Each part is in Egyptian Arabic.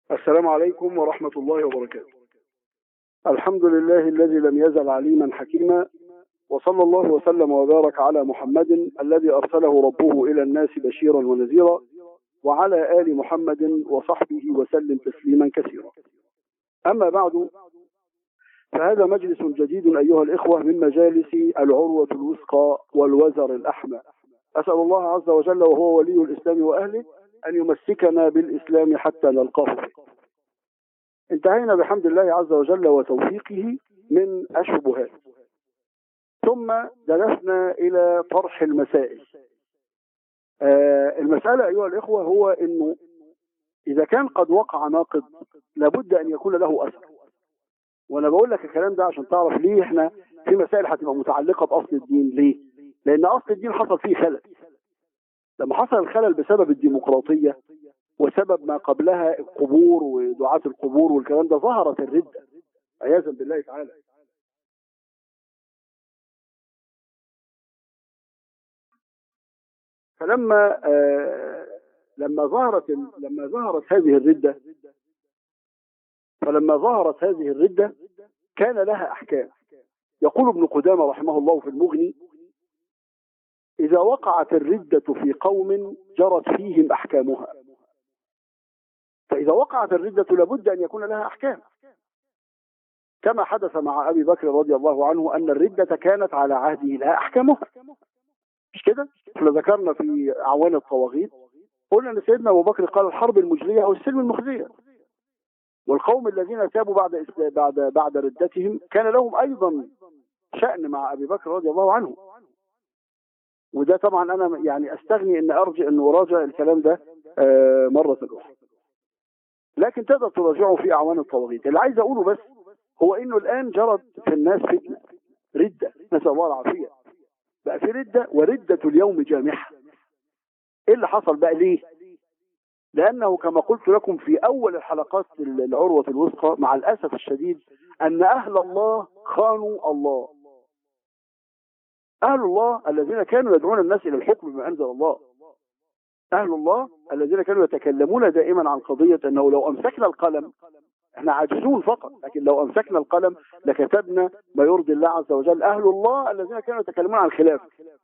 السلام عليكم ورحمة الله وبركاته الحمد لله الذي لم يزل عليما حكيما وصلى الله وسلم وبارك على محمد الذي أرسله ربه إلى الناس بشيرا ونذيرا وعلى آل محمد وصحبه وسلم تسليما كثيرا أما بعد فهذا مجلس جديد أيها الإخوة من مجالس العروة الوثقى والوزر الأحمى أسأل الله عز وجل وهو ولي الإسلام وأهله أن يمسكنا بالإسلام حتى نلقاه فيه انتهينا بحمد الله عز وجل وتوفيقه من الشبهات ثم جلسنا إلى طرح المسائل آه المسألة أيها الإخوة هو أنه إذا كان قد وقع ناقض لابد أن يكون له أثر وأنا بقول لك الكلام ده عشان تعرف ليه إحنا في مسائل هتبقى متعلقة بأصل الدين ليه؟ لأن أصل الدين حصل فيه خلل لما حصل الخلل بسبب الديمقراطية وسبب ما قبلها القبور ودعاة القبور والكلام ده ظهرت الردة عياذا بالله تعالى فلما آه لما ظهرت لما ظهرت هذه الردة فلما ظهرت هذه الردة كان لها أحكام يقول ابن قدامة رحمه الله في المغني إذا وقعت الردة في قوم جرت فيهم أحكامها فإذا وقعت الردة لابد أن يكون لها أحكام كما حدث مع أبي بكر رضي الله عنه أن الردة كانت على عهده لها أحكامها مش كده؟ احنا ذكرنا في أعوان الطواغيت قلنا أن سيدنا أبو بكر قال الحرب المجلية أو السلم المخزية والقوم الذين تابوا بعد بعد بعد ردتهم كان لهم أيضا شأن مع أبي بكر رضي الله عنه وده طبعا أنا يعني أستغني أن أرجع أن أراجع الكلام ده مرة أخرى لكن تقدر تراجعه في أعوان الطواغيت اللي عايز أقوله بس هو إنه الآن جرت في الناس فتنة ردة نسأل الله العافية بقى في ردة وردة اليوم جامحة إيه اللي حصل بقى ليه لأنه كما قلت لكم في أول الحلقات العروة الوثقى مع الأسف الشديد أن أهل الله خانوا الله أهل الله الذين كانوا يدعون الناس إلى الحكم بما أنزل الله أهل الله الذين كانوا يتكلمون دائما عن قضية أنه لو أمسكنا القلم احنا عاجزون فقط لكن لو أمسكنا القلم لكتبنا ما يرضي الله عز وجل أهل الله الذين كانوا يتكلمون عن الخلاف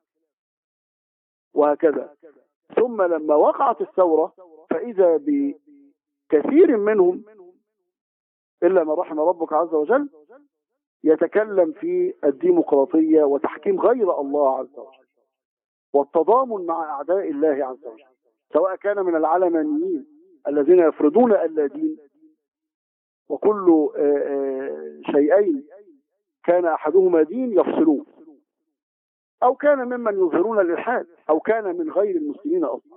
وهكذا ثم لما وقعت الثورة فإذا بكثير منهم إلا ما رحم ربك عز وجل يتكلم في الديمقراطية وتحكيم غير الله عز وجل والتضامن مع أعداء الله عز وجل سواء كان من العلمانيين الذين يفرضون ألا دين وكل شيئين كان أحدهما دين يفصلون أو كان ممن يظهرون الإلحاد أو كان من غير المسلمين أصلا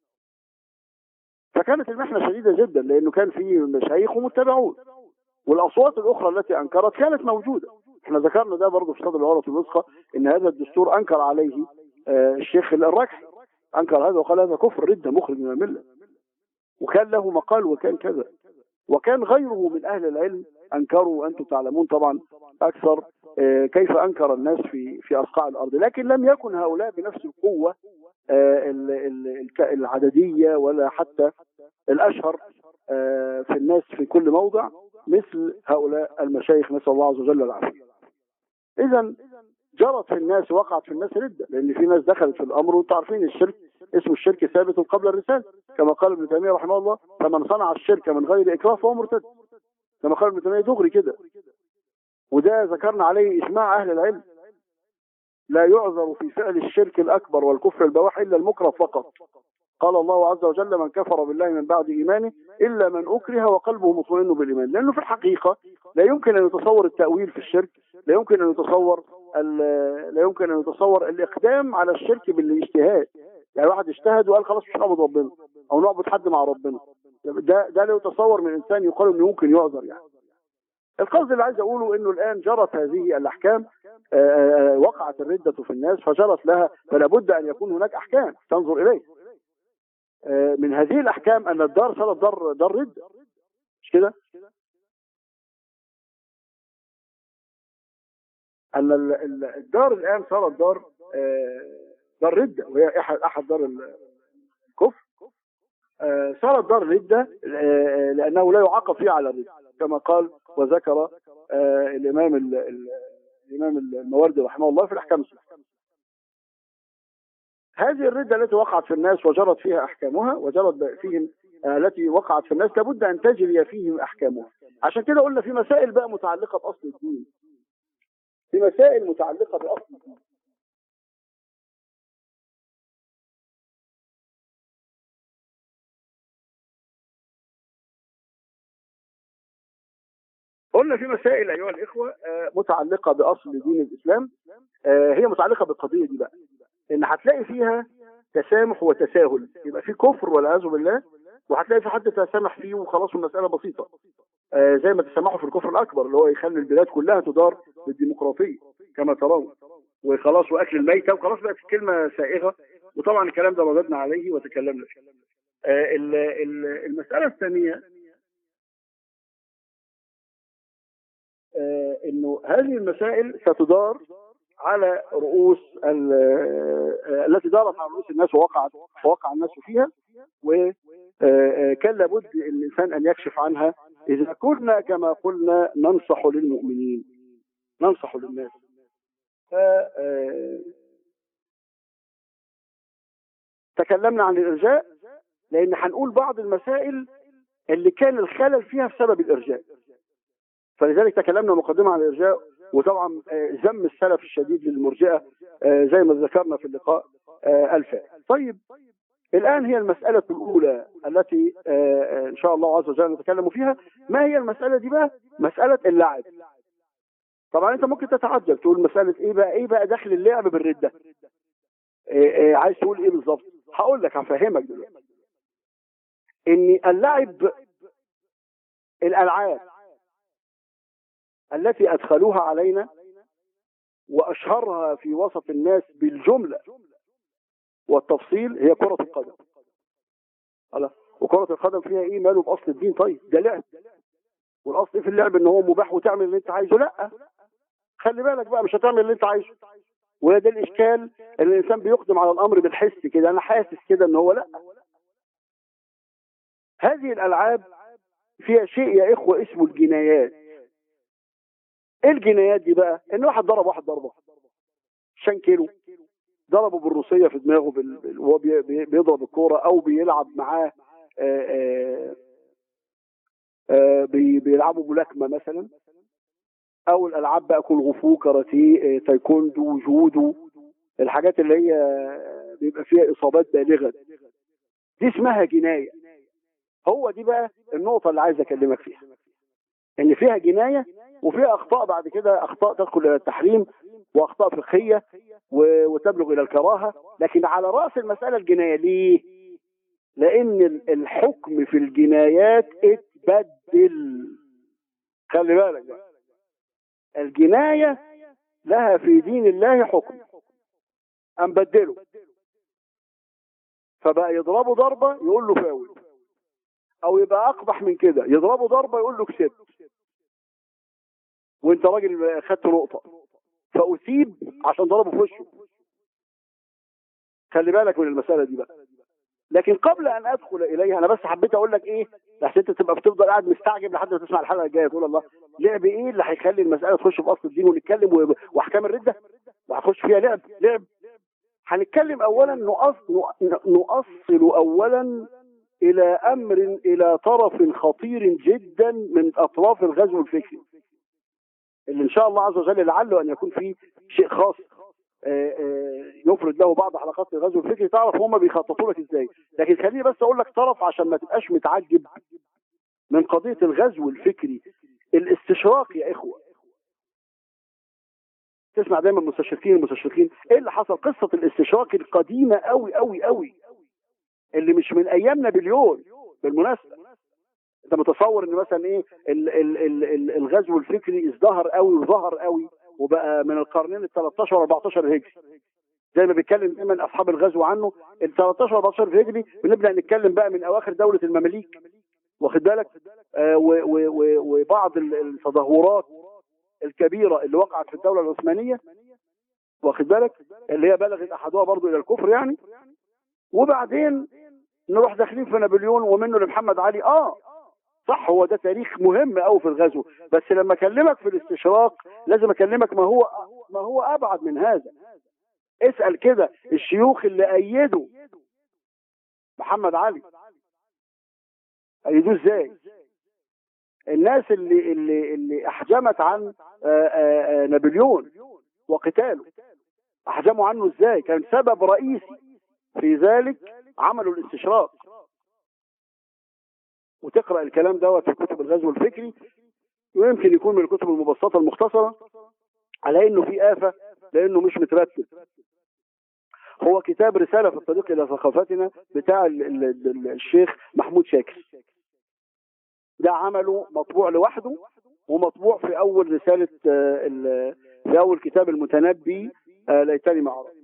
فكانت المحنة شديدة جدا لأنه كان فيه مشايخ ومتبعون والأصوات الأخرى التي أنكرت كانت موجودة احنا ذكرنا ده برضه في صدر العروة الوثقى ان هذا الدستور أنكر عليه آه الشيخ الركحي أنكر هذا وقال هذا كفر ردة مخرج من الملة وكان له مقال وكان كذا وكان غيره من أهل العلم أنكروا وأنتم تعلمون طبعا أكثر آه كيف أنكر الناس في في أصقاع الأرض لكن لم يكن هؤلاء بنفس القوة آه العددية ولا حتى الأشهر في الناس في كل موضع مثل هؤلاء المشايخ نسأل الله عز وجل العافية إذا جرت في الناس وقعت في الناس ردة لأن في ناس دخلت في الأمر وانتم عارفين الشرك اسم الشرك ثابت قبل الرسالة كما قال ابن تيمية رحمه الله فمن صنع الشرك من غير إكراه فهو مرتد كما قال ابن تيمية دغري كده وده ذكرنا عليه إجماع أهل العلم لا يعذر في فعل الشرك الأكبر والكفر البواح إلا المكره فقط قال الله عز وجل من كفر بالله من بعد إيمانه إلا من أكره وقلبه مطمئن بالإيمان لأنه في الحقيقة لا يمكن أن يتصور التأويل في الشرك لا يمكن أن يتصور لا يمكن أن يتصور الإقدام على الشرك بالاجتهاد يعني واحد اجتهد وقال خلاص مش نعبد ربنا أو نعبد حد مع ربنا ده ده لا يتصور من إنسان يقال إنه ممكن يعذر يعني القصد اللي عايز أقوله إنه الآن جرت هذه الأحكام آآ آآ وقعت الردة في الناس فجرت لها فلا بد أن يكون هناك أحكام تنظر إليه من هذه الأحكام أن الدار صارت دار دار ردة مش كده؟ أن الدار الآن صارت دار دار ردة وهي أحد أحد دار الكفر آه، صارت دار ردة آه، لأنه لا يعاقب فيها على الردة كما قال وذكر آه، الإمام ال- ال- الإمام الموردي رحمه الله في الأحكام الستة هذه الردة التي وقعت في الناس وجرت فيها أحكامها وجرت فيهم آه، التي وقعت في الناس لابد أن تجري فيهم أحكامها عشان كده قلنا في مسائل بقى متعلقة بأصل الدين في مسائل متعلقة بأصل الدين قلنا في مسائل أيها الإخوة آه، متعلقة بأصل دين الإسلام آه، هي متعلقة بالقضية دي بقى إن هتلاقي فيها تسامح وتساهل يبقى في كفر والعياذ بالله وهتلاقي في حد تسامح فيه وخلاص المسألة بسيطة آه، زي ما تسامحوا في الكفر الأكبر اللي هو يخلي البلاد كلها تدار بالديمقراطية كما ترون وخلاص وأكل الميتة وخلاص بقت الكلمة سائغة وطبعا الكلام ده رددنا عليه وتكلمنا فيه آه، ال- ال- المسألة الثانية آه، انه هذه المسائل ستدار على رؤوس ال- آه، التي دارت على رؤوس الناس ووقعت ووقع الناس فيها وكان لابد الانسان ان يكشف عنها اذا كنا كما قلنا ننصح للمؤمنين ننصح للناس ف آه، تكلمنا عن الارجاء لان هنقول بعض المسائل اللي كان الخلل فيها بسبب الارجاء فلذلك تكلمنا مقدمة عن الإرجاء وطبعا آه، ذم السلف الشديد للمرجئة آه، زي ما ذكرنا في اللقاء آه، الفائت طيب الآن هي المسألة الأولى التي آه، آه، إن شاء الله عز وجل نتكلم فيها ما هي المسألة دي بقى مسألة اللعب طبعا أنت ممكن تتعجب تقول مسألة إيه بقى إيه بقى دخل اللعب بالردة آه، آه، عايز تقول إيه بالظبط هقول لك هفهمك دلوقتي إن اللعب الألعاب التي أدخلوها علينا وأشهرها في وسط الناس بالجملة والتفصيل هي كرة القدم خلاص وكرة القدم فيها ايه ماله بأصل الدين طيب ده لعب والأصل في اللعب ان هو مباح وتعمل اللي انت عايزه لا خلي بالك بقى مش هتعمل اللي انت عايزه وهي ده الإشكال ان الإنسان بيقدم على الأمر بالحس كده أنا حاسس كده ان هو لا هذه الألعاب فيها شيء يا إخوة اسمه الجنايات ايه الجنايات دي بقى ان واحد ضرب واحد ضربه شنكله ضربه بالروسيه في دماغه بال... بال... وهو بي... بي- بيضرب الكوره او بيلعب معاه آه، آه، آه، بي... بيلعبوا ملاكمه مثلا او الالعاب بقى كونغ فو كاراتيه آه، تايكوندو جودو الحاجات اللي هي بيبقى فيها اصابات بالغه دي اسمها جنايه هو دي بقى النقطه اللي عايز اكلمك فيها ان فيها جنايه وفيها اخطاء بعد كده اخطاء تدخل الى التحريم واخطاء فقهيه و- وتبلغ الى الكراهه لكن على راس المساله الجنايه ليه؟ لان ال- الحكم في الجنايات اتبدل خلي بالك بقى الجنايه لها في دين الله حكم ام بدله فبقى يضربه ضربه يقول له فاول او يبقى اقبح من كده يضربه ضربه يقول له كسبت وانت راجل خدت نقطه فاثيب عشان ضربه في وشه خلي بالك من المساله دي بقى لكن قبل ان ادخل اليها انا بس حبيت اقول لك ايه لحسن انت تبقى بتفضل قاعد مستعجب لحد ما تسمع الحلقه الجايه تقول الله لعب ايه اللي هيخلي المساله تخش في اصل الدين ونتكلم و- واحكام الرده وهتخش فيها لعب لعب هنتكلم اولا نؤصل نؤصل اولا الى امر الى طرف خطير جدا من اطراف الغزو الفكري اللي ان شاء الله عز وجل لعله ان يكون فيه شيء خاص آه، آه، يفرد له بعض حلقات الغزو الفكري تعرف هم بيخططوا لك ازاي لكن خليني بس اقول لك طرف عشان ما تبقاش متعجب من قضيه الغزو الفكري الاستشراق يا اخوه تسمع دايما مستشرقين المستشرقين ايه اللي حصل قصه الاستشراق القديمه قوي قوي قوي اللي مش من ايام نابليون بالمناسبه انت متصور ان مثلا ايه ال ال ال ال الغزو الفكري ازدهر قوي وظهر قوي وبقى من القرنين ال 13 و 14 الهجري زي ما بيتكلم دايما اصحاب الغزو عنه ال 13 و 14 الهجري بنبدا نتكلم بقى من اواخر دوله المماليك واخد بالك آه و- و- و- وبعض ال- التدهورات الكبيره اللي وقعت في الدوله العثمانيه واخد بالك اللي هي بلغت احدها برضو الى الكفر يعني وبعدين نروح داخلين في نابليون ومنه لمحمد علي اه صح هو ده تاريخ مهم قوي في الغزو بس لما اكلمك في الاستشراق لازم اكلمك ما هو ما هو ابعد من هذا اسال كده الشيوخ اللي ايدوا محمد علي ايدوه ازاي الناس اللي اللي اللي احجمت عن آآ آآ نابليون وقتاله احجموا عنه ازاي كان سبب رئيسي في ذلك عملوا الاستشراق وتقرا الكلام دوت في كتب الغزو الفكري ويمكن يكون من الكتب المبسطه المختصره على انه في افه لانه مش مترتب هو كتاب رساله في الطريق الى ثقافتنا بتاع ال ال ال الشيخ محمود شاكر ده عمله مطبوع لوحده ومطبوع في اول رساله في اول كتاب المتنبي ليتني ما عرف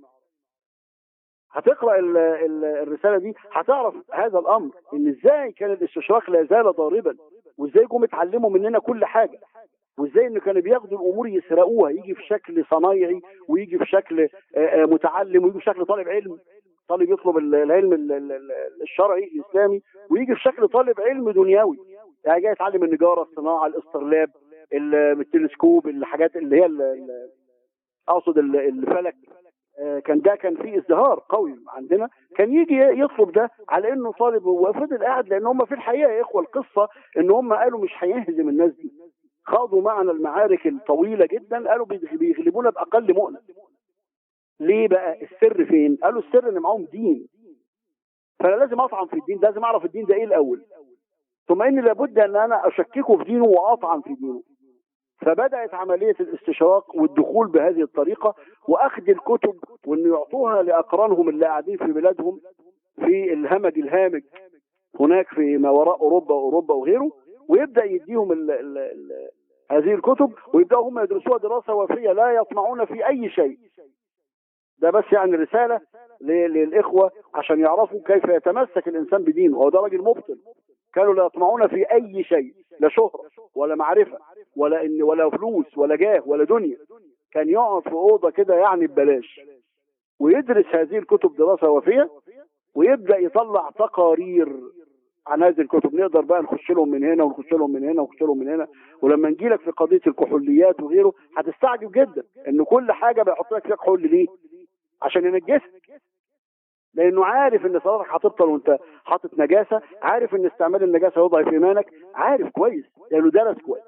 هتقرا ال ال الرساله دي هتعرف هذا الامر ان ازاي كان الاستشراق لا زال ضاربا وازاي جم اتعلموا مننا كل حاجه وازاي انه كانوا بياخدوا الامور يسرقوها يجي في شكل صنايعي ويجي في شكل متعلم ويجي في شكل طالب علم طالب يطلب العلم الشرعي الاسلامي ويجي في شكل طالب علم دنيوي يعني جاي يتعلم النجاره الصناعه الاسترلاب التلسكوب الحاجات اللي هي اقصد الفلك كان ده كان فيه ازدهار قوي عندنا كان يجي يطلب ده على انه طالب وفضل قاعد لان هم في الحقيقه يا اخوه القصه ان هم قالوا مش هيهزم الناس دي خاضوا معنا المعارك الطويله جدا قالوا بيغلبونا باقل مؤنه ليه بقى السر فين قالوا السر ان معاهم دين فانا لازم اطعن في الدين لازم اعرف الدين ده ايه الاول ثم اني لابد ان انا اشككه في دينه واطعن في دينه فبدأت عملية الاستشراق والدخول بهذه الطريقة وأخذ الكتب وأن يعطوها لأقرانهم اللي قاعدين في بلادهم في الهمج الهامج هناك في ما وراء أوروبا وأوروبا وغيره ويبدأ يديهم ال ال ال هذه الكتب ويبدأوا هم يدرسوها دراسة وافية لا يطمعون في أي شيء ده بس يعني رسالة للإخوة عشان يعرفوا كيف يتمسك الإنسان بدينه وهو ده راجل مبطل كانوا لا يطمعون في أي شيء لا شهرة ولا معرفة ولا إن ولا فلوس ولا جاه ولا دنيا كان يقعد في أوضة كده يعني ببلاش ويدرس هذه الكتب دراسة وافية ويبدأ يطلع تقارير عن هذه الكتب نقدر بقى نخش لهم من هنا ونخش لهم من هنا ونخش لهم من هنا ولما نجي لك في قضيه الكحوليات وغيره هتستعجب جدا ان كل حاجه بيحط لك فيها كحول ليه؟ عشان ينجسك لانه عارف ان صلاتك هتبطل وانت حاطط نجاسه عارف ان استعمال النجاسه يضعف ايمانك عارف كويس لانه درس كويس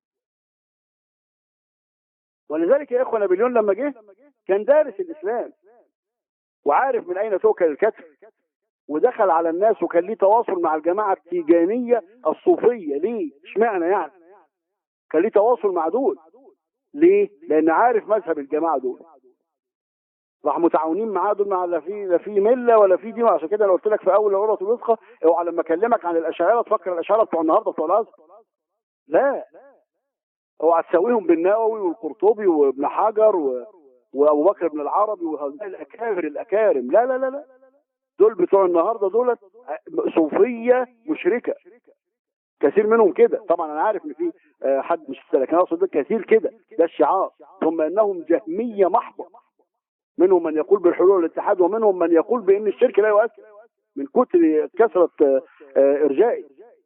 ولذلك يا اخوه نابليون لما جه كان دارس الاسلام وعارف من اين تؤكل الكتف ودخل على الناس وكان ليه تواصل مع الجماعه التيجانيه الصوفيه ليه؟ اشمعنى يعني؟ كان ليه تواصل مع دول ليه؟ لان عارف مذهب الجماعه دول راح متعاونين معاه دول مع لا في لا في مله ولا في دين عشان كده انا قلت لك في اول العروه الوثقى اوعى لما اكلمك عن الاشاعره تفكر الاشاعره بتوع النهارده بتوع الازهر لا اوعى تساويهم بالنووي والقرطبي وابن حجر و... وابو بكر بن العربي وهؤلاء الاكابر الاكارم لا لا لا لا دول بتوع النهارده دول صوفيه مشركه كثير منهم كده طبعا انا عارف ان في حد مش لكن انا اقصد كثير كده ده الشعار ثم انهم جهميه محضه منهم من يقول بالحلول والاتحاد ومنهم من يقول بان الشرك لا يؤثر من كتر كثره ارجائه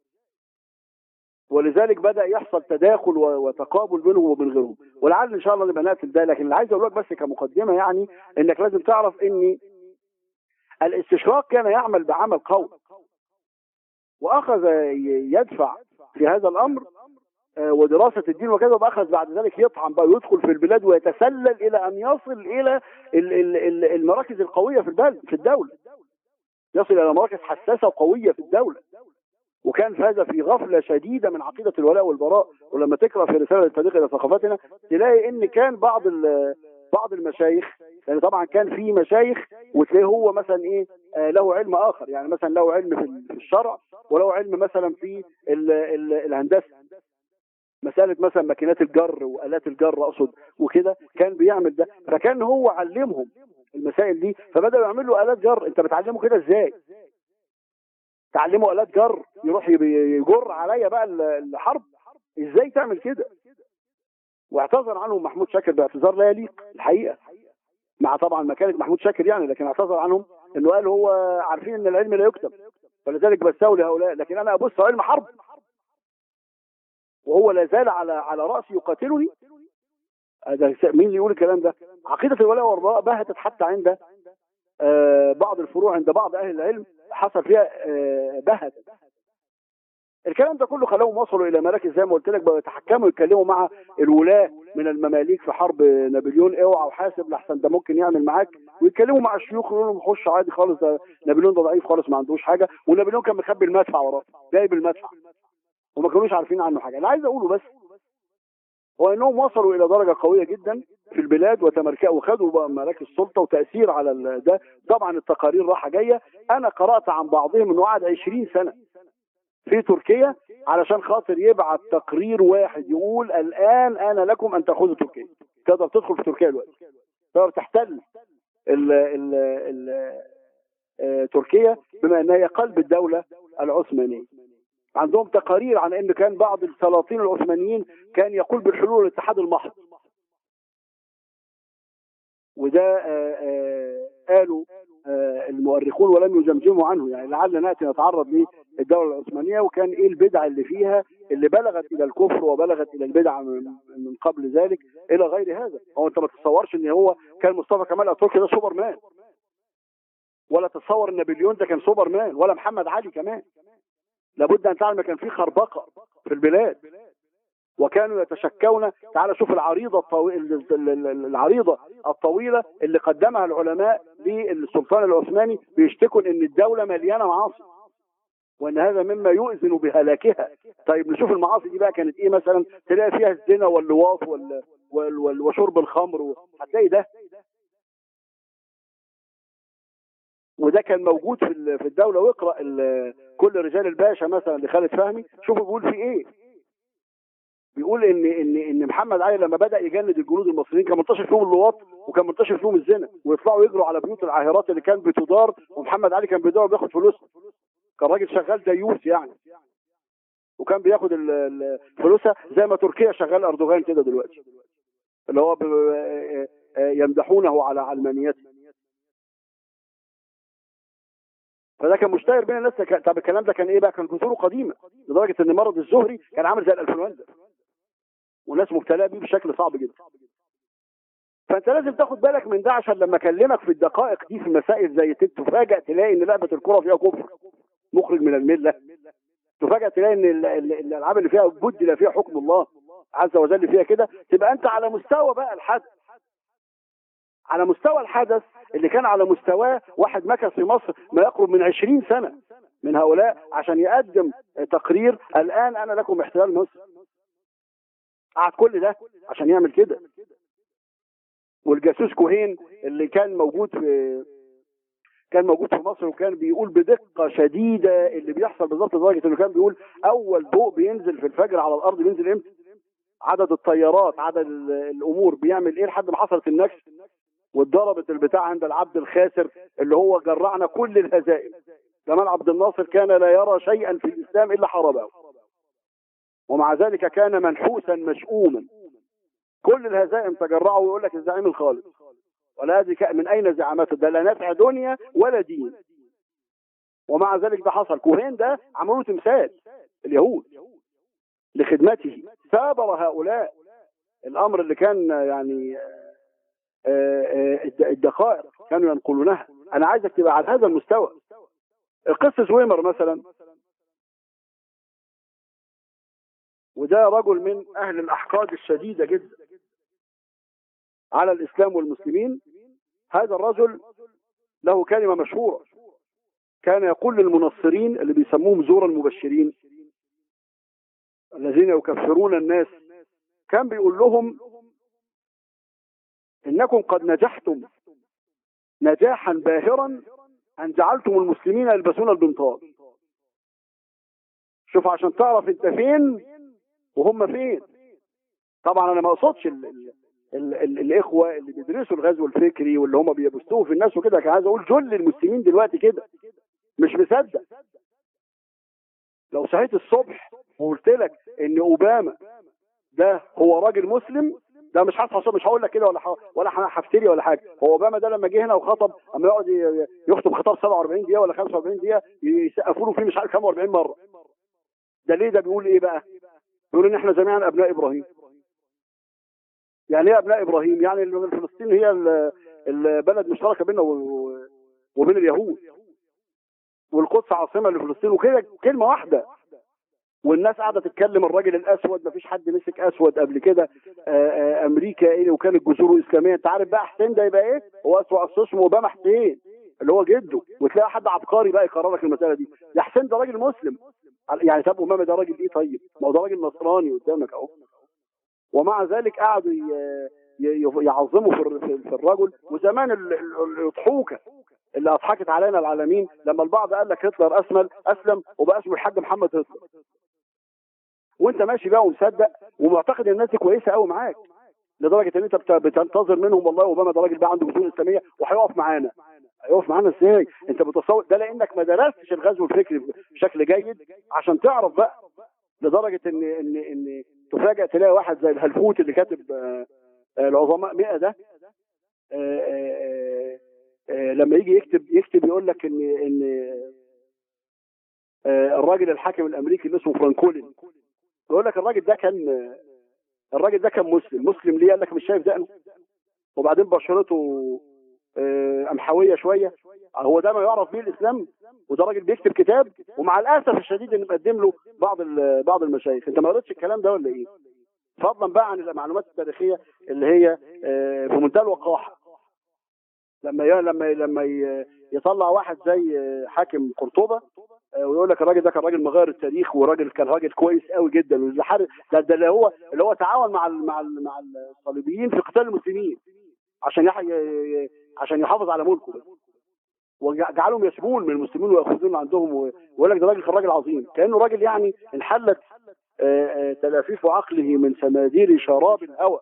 ولذلك بدا يحصل تداخل وتقابل بينهم وبين غيرهم ولعل ان شاء الله نبقى نقفل ده لكن اللي عايز اقول لك بس كمقدمه يعني انك لازم تعرف ان الاستشراق كان يعمل بعمل قوي واخذ يدفع في هذا الامر ودراسة الدين وكذا وأخذ بعد ذلك يطعن بقى ويدخل في البلاد ويتسلل إلى أن يصل إلى المراكز القوية في البلد في الدولة يصل إلى مراكز حساسة وقوية في الدولة وكان هذا في غفلة شديدة من عقيدة الولاء والبراء ولما تقرأ في رسالة الطريق إلى ثقافتنا تلاقي إن كان بعض بعض المشايخ يعني طبعا كان في مشايخ وتلاقيه هو مثلا ايه آه له علم اخر يعني مثلا له علم في الشرع وله علم مثلا في ال ال الهندسه مسألة مثلا ماكينات الجر وآلات الجر أقصد وكده كان بيعمل ده فكان هو علمهم المسائل دي فبدأوا يعملوا آلات جر أنت بتعلمه كده إزاي تعلمه آلات جر يروح يجر عليا بقى الحرب إزاي تعمل كده واعتذر عنهم محمود شاكر باعتذار لا يليق الحقيقة مع طبعا مكانة محمود شاكر يعني لكن اعتذر عنهم انه قال هو عارفين ان العلم لا يكتب فلذلك بستولي هؤلاء لكن انا ابص علم حرب وهو لا زال على على راسي يقاتلني هذا مين اللي يقول الكلام ده عقيده الولاء والبراء بهتت حتى عند آه، بعض الفروع عند بعض اهل العلم حصل فيها آه، بهت الكلام ده كله خلاهم وصلوا الى مراكز زي ما قلت لك بقوا يتحكموا يتكلموا مع الولاة من المماليك في حرب نابليون اوعى وحاسب لحسن ده ممكن يعمل معاك ويتكلموا مع الشيوخ يقولوا لهم خش عادي خالص ده نابليون ده ضعيف خالص ما عندوش حاجه ونابليون كان مخبي المدفع وراه جايب المدفع وما كانوش عارفين عنه حاجه اللي عايز اقوله بس هو انهم وصلوا الى درجه قويه جدا في البلاد وتمركزوا وخدوا بقى مراكز سلطه وتاثير على ال- ده طبعا التقارير رايحه جايه انا قرات عن بعضهم انه قعد 20 سنه في تركيا علشان خاطر يبعت تقرير واحد يقول الان انا لكم ان تاخذوا تركيا تقدر تدخل في تركيا دلوقتي تقدر تحتل ال ال ال آه، تركيا بما انها هي قلب الدوله العثمانيه عندهم تقارير عن ان كان بعض السلاطين العثمانيين كان يقول بالحلول الاتحاد المحض وده آه، آه، قالوا آه، المؤرخون ولم يجمجموا عنه يعني لعل ناتي نتعرض للدوله العثمانيه وكان ايه البدع اللي فيها اللي بلغت الى الكفر وبلغت الى البدع من من قبل ذلك الى غير هذا هو انت ما تتصورش ان هو كان مصطفى كمال اتاتورك ده سوبر مان ولا تتصور ان نابليون ده كان سوبر مان ولا محمد علي كمان لابد ان تعلم كان في خربقه في البلاد وكانوا يتشكون تعال شوف العريضه الطويله العريضه الطويله اللي قدمها العلماء للسلطان العثماني بيشتكوا ان الدوله مليانه معاصي وان هذا مما يؤذن بهلاكها طيب نشوف المعاصي دي بقى كانت ايه مثلا تلاقي فيها الزنا واللواط وال... وال... وال... وشرب الخمر و... هتلاقي ده وده كان موجود في ال- في الدوله واقرا ال- كل رجال الباشا مثلا لخالد فهمي شوفوا بيقول في ايه بيقول ان ان ان محمد علي لما بدا يجند الجنود المصريين كان منتشر فيهم اللواط وكان منتشر فيهم الزنا ويطلعوا يجروا على بيوت العاهرات اللي كانت بتدار ومحمد علي كان بيدور بياخد فلوسها كان راجل شغال ديوث يعني وكان بياخد ال- ال- فلوسها زي ما تركيا شغال اردوغان كده دلوقتي اللي هو ب- آه، آه، يمدحونه على علمانيته فده كان مشتهر بين الناس كان- طب الكلام ده كان ايه بقى كان جذوره قديمه لدرجه ان مرض الزهري كان عامل زي الانفلونزا والناس مبتلاه بيه بشكل صعب جدا فانت لازم تاخد بالك من ده عشان لما اكلمك في الدقائق دي في مسائل زي كده تفاجئ تلاقي ان لعبه الكره فيها كفر مخرج من المله تفاجئ تلاقي ان ال- ال- الالعاب اللي فيها بدل فيها حكم الله عز وجل فيها كده تبقى انت على مستوى بقى الحدث على مستوى الحدث اللي كان على مستواه واحد مكث في مصر ما يقرب من عشرين سنة من هؤلاء عشان يقدم تقرير الآن أنا لكم احتلال مصر قعد كل ده عشان يعمل كده والجاسوس كوهين اللي كان موجود في كان موجود في مصر وكان بيقول بدقة شديدة اللي بيحصل بالظبط لدرجة انه كان بيقول اول ضوء بينزل في الفجر على الارض بينزل امتى عدد الطيارات عدد ال- الامور بيعمل ايه لحد ما حصلت النكسه واتضربت البتاع عند العبد الخاسر اللي هو جرعنا كل الهزائم جمال عبد الناصر كان لا يرى شيئا في الاسلام الا حاربه ومع ذلك كان منحوسا مشؤوما كل الهزائم تجرعه ويقول لك الزعيم الخالد ولا هذه ك- من اين زعامته ده لا نفع دنيا ولا دين ومع ذلك ده حصل كوهين ده عملوا له تمثال اليهود لخدمته ثابر هؤلاء الامر اللي كان يعني آه، آه، الد- الدقائق كانوا ينقلونها انا عايزك تبقى على هذا المستوى القس زويمر مثلا وده رجل من اهل الاحقاد الشديده جدا على الاسلام والمسلمين هذا الرجل له كلمه مشهوره كان يقول للمنصرين اللي بيسموهم زور المبشرين الذين يكفرون الناس كان بيقول لهم انكم قد نجحتم نجاحا باهرا ان جعلتم المسلمين يلبسون البنطال شوف عشان تعرف انت فين وهم فين طبعا انا ما اقصدش ال ال ال ال الاخوه اللي بيدرسوا الغزو الفكري واللي هم بيبثوه في الناس وكده كان عايز اقول جل المسلمين دلوقتي كده مش مصدق لو صحيت الصبح وقلت لك ان اوباما ده هو راجل مسلم ده مش حصل مش هقول لك كده ولا ح... ولا هفتري ولا حاجه هو اوباما ده لما جه هنا وخطب اما يقعد ي- يخطب خطاب 47 دقيقه ولا 45 دقيقه يسقفوا له فيه مش عارف كام 40 مره ده ليه ده بيقول ايه بقى بيقول ان احنا جميعا ابناء ابراهيم يعني ايه ابناء ابراهيم يعني ال- فلسطين هي ال- البلد مشتركه بيننا و- وبين اليهود والقدس عاصمه لفلسطين وكده كلمه واحده والناس قاعده تتكلم الراجل الاسود مفيش حد مسك اسود قبل كده آه، آه، امريكا ايه وكانت جذوره اسلاميه انت عارف بقى حسين ده يبقى ايه هو اسوء أصل اسمه اوباما حسين اللي هو جده وتلاقي حد عبقري بقى يقرر لك المساله دي يا حسين ده راجل مسلم يعني طب اوباما ده راجل ايه طيب ما هو ده راجل نصراني قدامك اهو ومع ذلك قعدوا ي- ي- يعظموا في الر- في في الرجل وزمان ال- ال- الضحوكه اللي اضحكت علينا العالمين لما البعض قال لك هتلر اسمل اسلم وبقى اسمه الحاج محمد هتلر وانت ماشي بقى ومصدق ومعتقد ان الناس دي كويسه قوي معاك لدرجه ان انت بت- بتنتظر منهم والله اوباما ده راجل بقى عنده جذور اسلاميه وهيقف معانا هيقف معانا ازاي انت بتصور ده لانك ما درستش الغزو الفكري بشكل جيد عشان تعرف بقى لدرجه ان ان ان تفاجئ تلاقي واحد زي الهلفوت اللي كاتب آه، آه، العظماء 100 ده آه، آه، آه، لما يجي يكتب يكتب يقول لك ان ان آه، الراجل الحاكم الامريكي اللي اسمه فرانكولين يقول لك الراجل ده كان الراجل ده كان مسلم مسلم ليه قال لك مش شايف دقنه وبعدين بشرته آه، قمحويه شويه هو ده ما يعرف بيه الاسلام وده راجل بيكتب كتاب ومع الاسف الشديد ان مقدم له بعض ال- بعض المشايخ انت ما قريتش الكلام ده ولا ايه فضلا بقى عن المعلومات التاريخيه اللي هي آه، في منتهى الوقاحه لما ي- لما لما ي- يطلع واحد زي آه، حاكم قرطبه آه، ويقول لك الراجل ده كان راجل مغير التاريخ وراجل كان راجل كويس قوي جدا واللي حارب- ده ده اللي هو اللي هو تعاون مع ال مع ال مع الصليبيين في قتال المسلمين عشان يح... ي- عشان يحافظ على ملكه بس وجعلهم يسبون من المسلمين وياخذون عندهم و- ويقول لك ده راجل كان راجل عظيم كانه راجل يعني انحلت آه، آه، تلافيف عقله من سمادير شراب الهوى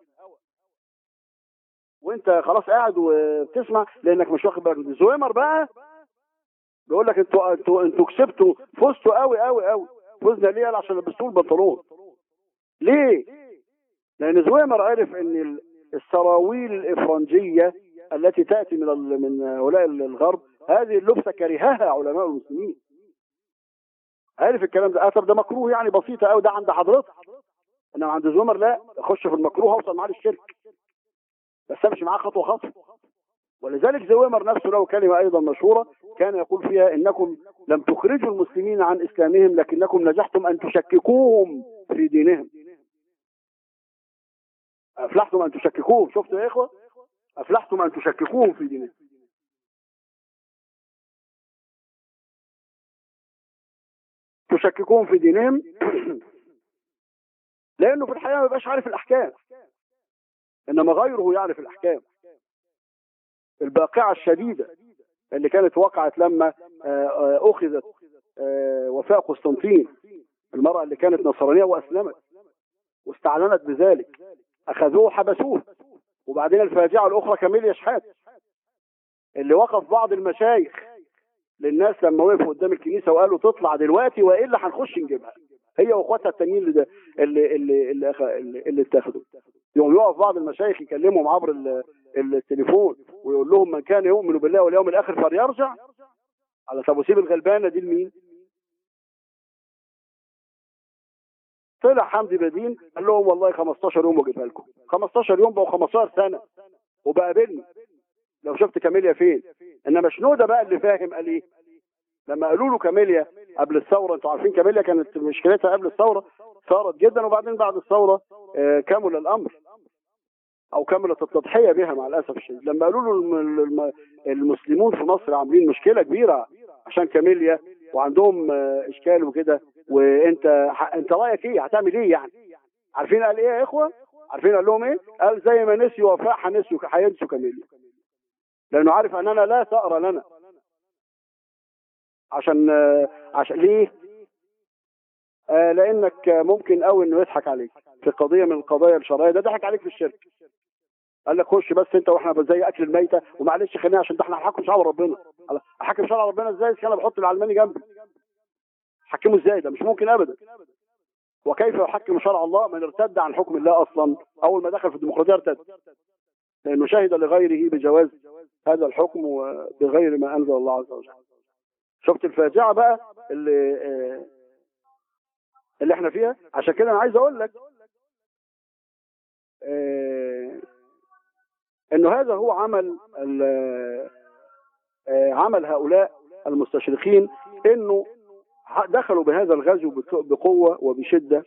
وانت خلاص قاعد وبتسمع لانك مش واخد بالك زويمر بقى بيقول لك انتوا انتوا انتوا كسبتوا فزتوا قوي قوي قوي فزنا ليه قال عشان لبستوا البنطلون ليه لان زويمر عرف ان ال- السراويل الافرنجيه التي تاتي من ال- من هؤلاء الغرب هذه اللبسه كرهها علماء المسلمين عارف الكلام ده آه طب ده مكروه يعني بسيطه قوي ده عند حضرتك انما عند زومر لا اخش في المكروه اوصل معاه للشرك بس امشي معاه خطوه خطوه ولذلك زويمر نفسه له كلمه ايضا مشهوره كان يقول فيها انكم لم تخرجوا المسلمين عن اسلامهم لكنكم نجحتم ان تشككوهم في دينهم افلحتم ان تشككوهم شفتوا يا اخوه افلحتم ان تشككوهم في دينهم تشككوهم في دينهم لانه في الحقيقه ما بيبقاش عارف الاحكام انما غيره يعرف الاحكام الباقعه الشديده اللي كانت وقعت لما آه، آه، اخذت آه، وفاء قسطنطين المراه اللي كانت نصرانيه واسلمت واستعلنت بذلك اخذوه وحبسوه وبعدين الفاجعه الاخرى كاميليا شحات اللي وقف بعض المشايخ للناس لما وقفوا قدام الكنيسه وقالوا تطلع دلوقتي والا هنخش نجيبها هي واخواتها التانيين اللي اللي اللي اللي, أخ- اللي, اللي اتاخدوا يوم يقف بعض المشايخ يكلمهم عبر ال- التليفون ويقول لهم من كان يؤمن بالله واليوم الاخر فليرجع على طب وسيب الغلبانه دي لمين؟ طلع حمدي بدين قال لهم والله 15 يوم واجيبها لكم 15 يوم بقوا 15 سنه وبقابلني لو شفت كاميليا فين انما شنوده بقى اللي فاهم قال ايه لما قالوا له كاميليا قبل الثوره انتوا عارفين كاميليا كانت مشكلتها قبل الثوره ثارت جدا وبعدين بعد الثوره آه، كمل الامر او كملت التضحيه بها مع الاسف الشديد لما قالوا له الم- الم- المسلمون في مصر عاملين مشكله كبيره عشان كاميليا وعندهم آه، اشكال وكده وانت ح- انت رايك ايه هتعمل ايه يعني عارفين قال ايه يا اخوه عارفين قال لهم ايه قال زي ما نسيوا وفاء هنسيوا هينسوا كاميليا لانه عارف اننا لا ثأر لنا عشان آه، عشان ليه آه لانك آه، ممكن قوي انه يضحك عليك في قضيه من القضايا الشرعيه ده ضحك عليك في الشرك قال لك خش بس انت واحنا زي اكل الميته ومعلش خلينا عشان ده احنا هنحكم شرع ربنا قال احكم شرع ربنا ازاي انا بحط العلماني جنبي حكمه ازاي ده مش ممكن ابدا وكيف يحكم شرع الله من ارتد عن حكم الله اصلا اول ما دخل في الديمقراطيه ارتد لانه شهد لغيره بجواز هذا الحكم بغير ما انزل الله عز وجل شفت الفاجعه بقى اللي آه، اللي احنا فيها عشان كده انا عايز اقول لك آه، انه هذا هو عمل ال- آه، عمل هؤلاء المستشرقين انه دخلوا بهذا الغزو بك- بقوه وبشده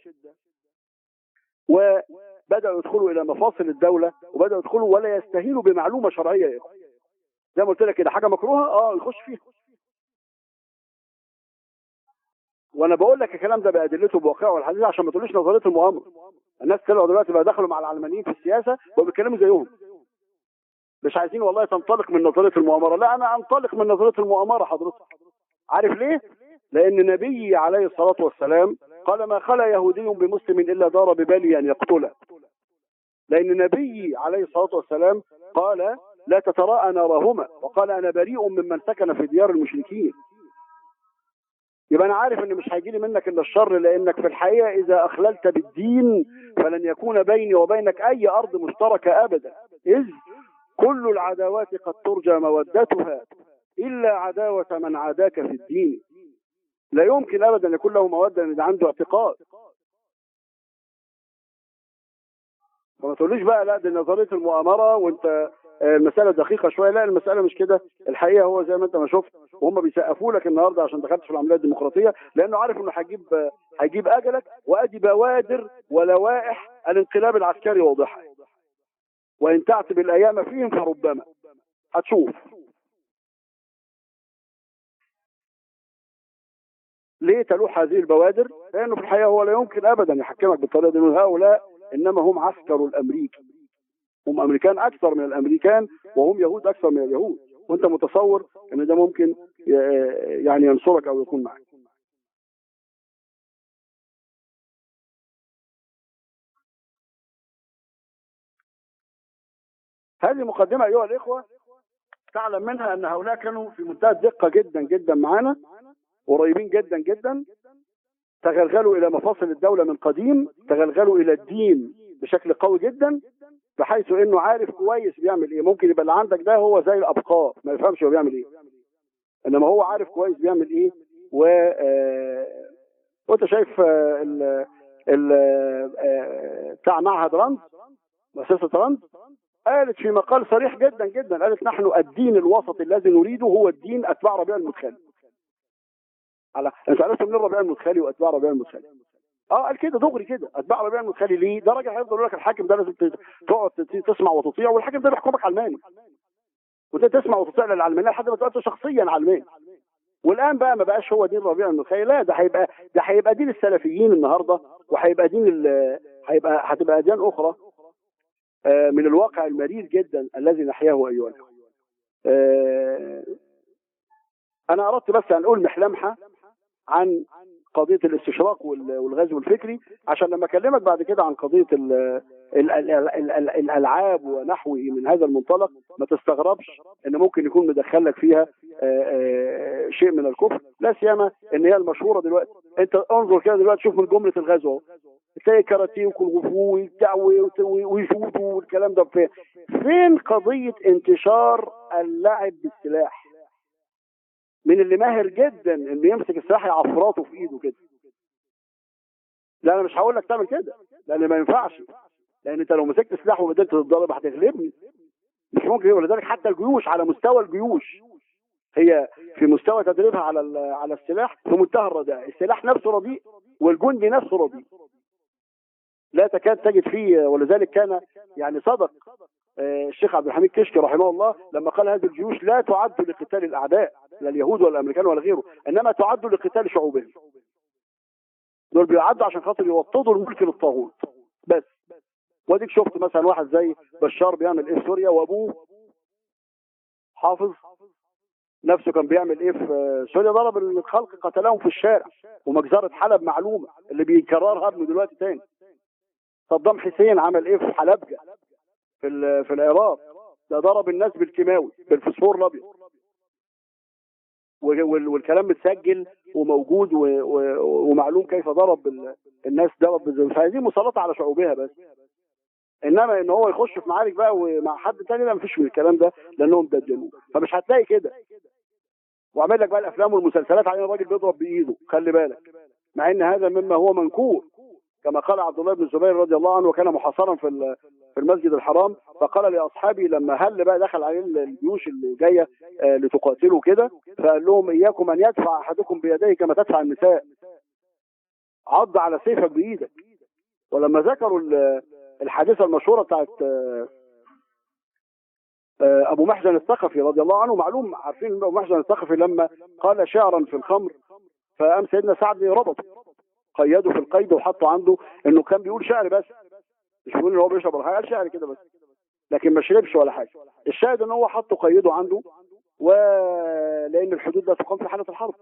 وبداوا يدخلوا الى مفاصل الدوله وبداوا يدخلوا ولا يستهينوا بمعلومه شرعيه يا إخوة. زي ما قلت لك كده حاجه مكروهه اه يخش فيها وانا بقول لك الكلام ده بادلته بواقعه والحديث عشان ما تقوليش نظريه المؤامره الناس طلعوا دلوقتي بقى دخلوا مع العلمانيين في السياسه وبيتكلموا زيهم مش عايزين والله تنطلق من نظريه المؤامره لا انا انطلق من نظريه المؤامره حضرتك عارف ليه لان نبي عليه الصلاه والسلام قال ما خلا يهودي بمسلم الا دار ببالي ان يقتله لان نبي عليه الصلاه والسلام قال لا تتراءى نارهما وقال انا بريء ممن سكن في ديار المشركين يبقى انا عارف ان مش هيجي لي منك الا الشر لانك في الحقيقه اذا اخللت بالدين فلن يكون بيني وبينك اي ارض مشتركه ابدا اذ كل العداوات قد ترجى مودتها الا عداوه من عاداك في الدين لا يمكن ابدا يكون له موده ان ده عنده اعتقاد فما تقوليش بقى لا دي نظريه المؤامره وانت آه، المساله دقيقه شويه لا المساله مش كده الحقيقه هو زي ما انت ما شفت وهم بيسقفوا لك النهارده عشان دخلت في العمليه الديمقراطيه لانه عارف انه هيجيب آه، هيجيب اجلك وادي بوادر ولوائح الانقلاب العسكري واضحه وان تعتب الايام فيهم فربما هتشوف ليه تلوح هذه البوادر؟ لانه في الحقيقه هو لا يمكن ابدا يحكمك بالطريقه دي لأن هؤلاء انما هم عسكر الامريكي هم امريكان اكثر من الامريكان وهم يهود اكثر من اليهود وانت متصور ان ده ممكن ي- يعني ينصرك او يكون معك هذه مقدمة أيها الإخوة تعلم منها أن هؤلاء كانوا في منتهى الدقة جدا جدا معنا قريبين جدا جدا تغلغلوا إلى مفاصل الدولة من قديم تغلغلوا إلى الدين بشكل قوي جدا بحيث انه عارف كويس بيعمل ايه ممكن يبقى اللي عندك ده هو زي الابقار ما يفهمش هو بيعمل ايه انما هو عارف كويس بيعمل ايه و آه، وانت شايف آه، ال ال آه، بتاع معهد رند مؤسسه رند قالت في مقال صريح جدا جدا قالت نحن الدين الوسط الذي نريده هو الدين اتباع ربيع المدخلي على انت عرفت منين ربيع المدخلي واتباع ربيع المدخلي اه قال كده دغري كده اتباع ربيع المدخلي ليه ده راجل هيفضل يقول لك الحاكم ده لازم ت- تقعد ت- تسمع وتطيع والحاكم ده بيحكمك علماني وانت تسمع وتطيع للعلمانيه لحد ما تبقى انت شخصيا علماني والان بقى ما بقاش هو دين ربيع المدخلي لا ده هيبقى ده هيبقى دين السلفيين النهارده وهيبقى دين ال- هيبقى هتبقى اديان اخرى آه، من الواقع المرير جدا الذي نحياه ايها الاخوه آه، انا اردت بس ان اقول محلمحه عن قضيه الاستشراق وال- والغزو الفكري عشان لما اكلمك بعد كده عن قضيه ال ال ال ال ال الالعاب ونحوه من هذا المنطلق ما تستغربش ان ممكن يكون مدخل لك فيها آه، آه، شيء من الكفر لا سيما ان هي المشهوره دلوقتي انت انظر كده دلوقتي شوف من جمله الغزو اهو تلاقي كاراتيه وكونغ وبتاع ويشوتوا والكلام ده فين فين قضيه انتشار اللعب بالسلاح من اللي ماهر جدا انه يمسك السلاح يعفراته في ايده كده لا انا مش هقول لك تعمل كده لان ما ينفعش لان انت لو مسكت سلاح وبدأت تتضرب هتغلبني مش ممكن ولذلك حتى الجيوش على مستوى الجيوش هي في مستوى تدريبها على ال- على السلاح في منتهى الرداء السلاح نفسه رديء والجندي نفسه رديء لا تكاد تجد فيه ولذلك كان يعني صدق آه، الشيخ عبد الحميد كشكي رحمه الله لما قال هذه الجيوش لا تعد لقتال الاعداء لا اليهود ولا الامريكان ولا غيره انما تعد لقتال شعوبهم دول بيعدوا عشان خاطر يوطدوا الملك للطاغوت بس واديك شفت مثلا واحد زي بشار بيعمل ايه في سوريا وابوه حافظ نفسه كان بيعمل ايه في سوريا ضرب الخلق قتلهم في الشارع ومجزرة حلب معلومة اللي بيكررها ابنه دلوقتي تاني صدام حسين عمل ايه في حلبجة في ال- في العراق ده ضرب الناس بالكيماوي بالفسفور الابيض وال- وال- والكلام متسجل وموجود و... و... ومعلوم كيف ضرب ال- الناس ضرب بالزمن فهذه مسلطه على شعوبها بس انما ان هو يخش في معارك بقى ومع حد تاني لا مفيش من الكلام ده لانهم دجلوه فمش هتلاقي كده وعمل لك بقى الافلام والمسلسلات على الراجل بيضرب بايده خلي بالك مع ان هذا مما هو منكور كما قال عبد الله بن الزبير رضي الله عنه وكان محاصرا في ال- في المسجد الحرام فقال لاصحابه لما هل بقى دخل عليه الجيوش اللي جايه آه، لتقاتلوا كده فقال لهم اياكم ان يدفع احدكم بيديه كما تدفع النساء عض على سيفك بايدك ولما ذكروا ال- الحادثه المشهوره بتاعت آه، آه، ابو محزن الثقفي رضي الله عنه معلوم عارفين إن ابو محزن الثقفي لما قال شعرا في الخمر فقام سيدنا سعد ربطه قيده في القيد وحطه عنده انه كان بيقول شعر بس مش بيقول ان هو بيشرب ولا حاجه قال شعر كده بس لكن ما شربش ولا حاجه الشاهد ان هو حطه قيده عنده ولان الحدود لا تقام في حاله الحرب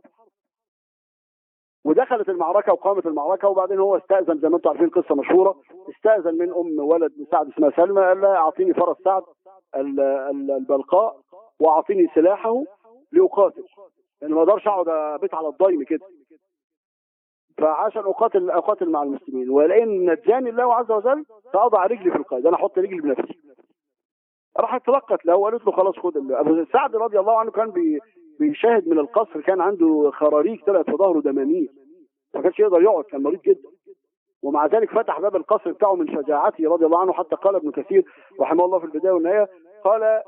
ودخلت المعركه وقامت المعركه وبعدين هو استاذن زي ما انتم عارفين قصه مشهوره استاذن من ام ولد سعد اسمها سلمى قال لها اعطيني فرس سعد ال- ال- البلقاء واعطيني سلاحه لاقاتل لان ما اقدرش اقعد ابيت على الضيم كده فعشان اقاتل اقاتل مع المسلمين ولئن نجاني الله عز وجل فاضع رجلي في القيد انا احط رجلي بنفسي راحت تلقت له وقالت له خلاص خد ال- ابو سعد رضي الله عنه كان بي بيشاهد من القصر كان عنده خراريج طلعت في ظهره دمامير ما كانش يقدر يقعد كان مريض جدا ومع ذلك فتح باب القصر بتاعه من شجاعته رضي الله عنه حتى قال ابن كثير رحمه الله في البدايه والنهايه قال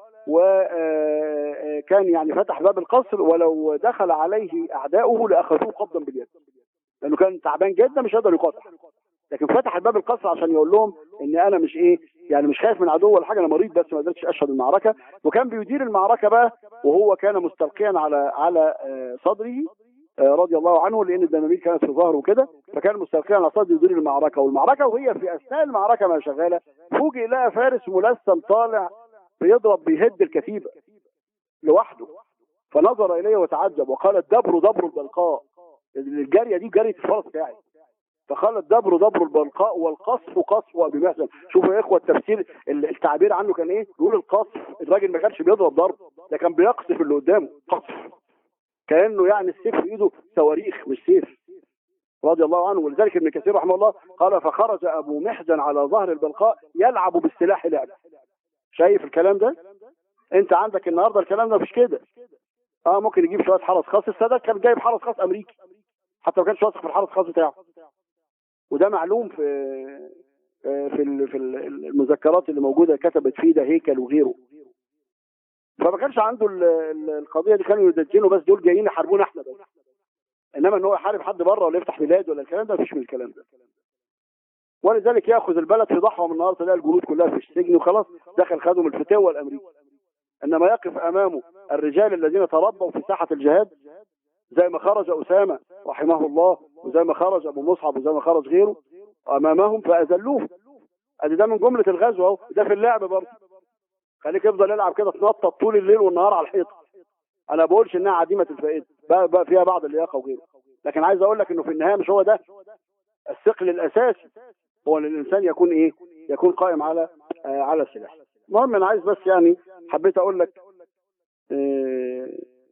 وكان يعني فتح باب القصر ولو دخل عليه اعداؤه لاخذوه قبضا باليد لانه كان تعبان جدا مش هيقدر يقاتل لكن فتح باب القصر عشان يقول لهم ان انا مش ايه يعني مش خايف من عدو ولا حاجه انا مريض بس ما قدرتش اشهد المعركه وكان بيدير المعركه بقى وهو كان مستلقيا على على آه، صدره آه، رضي الله عنه لان الدمامير كانت في ظهره وكده فكان مستلقيا على صدره يدير المعركه والمعركه وهي في اثناء المعركه ما شغاله فوجئ لقى فارس ملثم طالع بيضرب بيهد الكتيبه لوحده فنظر اليه وتعجب وقال الدبر دبر البلقاء الجاريه دي جاريه الفرس بتاعي فقال الدبر دبر البلقاء والقصف قصف ابي محزن شوفوا يا اخوه التفسير التعبير عنه كان ايه يقول القصف الراجل ما كانش بيضرب ضرب ده كان بيقصف اللي قدامه قصف كانه يعني السيف في ايده صواريخ مش سيف رضي الله عنه ولذلك ابن كثير رحمه الله قال فخرج ابو محزن على ظهر البلقاء يلعب بالسلاح لعب شايف الكلام ده انت عندك النهارده الكلام ده مش كده اه ممكن يجيب شويه حرس خاص السادات كان جايب حرس خاص امريكي حتى ما كانش واثق في الحرس الخاص بتاعه وده معلوم في في ال- في ال- المذكرات اللي موجوده كتبت فيه ده هيكل وغيره فما كانش عنده ال- ال- القضيه دي كانوا يدجنوا بس دول جايين يحاربونا احنا بس انما ان هو يحارب حد بره ولا يفتح بلاد ولا الكلام ده مفيش من الكلام ده ولذلك ياخذ البلد في ضحوه من النهارده تلاقي الجنود كلها في السجن وخلاص دخل خدهم الفتاوى الامريكي انما يقف امامه الرجال الذين تربوا في ساحه الجهاد زي ما خرج اسامه رحمه الله وزي ما خرج ابو مصعب وزي ما خرج غيره امامهم فاذلوه ادي ده من جمله الغزو اهو ده في اللعب برضه خليك يفضل يلعب كده تنطط طول الليل والنهار على الحيطه انا ما بقولش انها عديمه الفائده بقى, بقى فيها بعض اللياقه وغيره لكن عايز اقول لك انه في النهايه مش هو ده الثقل الاساسي هو ان الانسان يكون ايه يكون قائم على آه على السلاح المهم انا عايز بس يعني حبيت اقول لك آه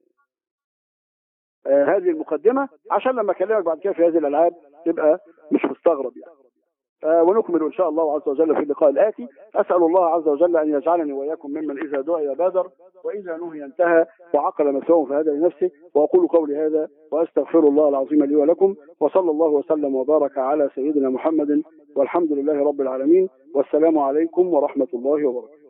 آه هذه المقدمه عشان لما اكلمك بعد كده في هذه الالعاب تبقى مش مستغرب يعني آه ونكمل ان شاء الله عز وجل في اللقاء الاتي اسال الله عز وجل ان يجعلني واياكم ممن اذا دعي بادر واذا نهي انتهى وعقل مسواه فهدى لنفسه واقول قولي هذا واستغفر الله العظيم لي ولكم وصلى الله وسلم وبارك على سيدنا محمد والحمد لله رب العالمين والسلام عليكم ورحمه الله وبركاته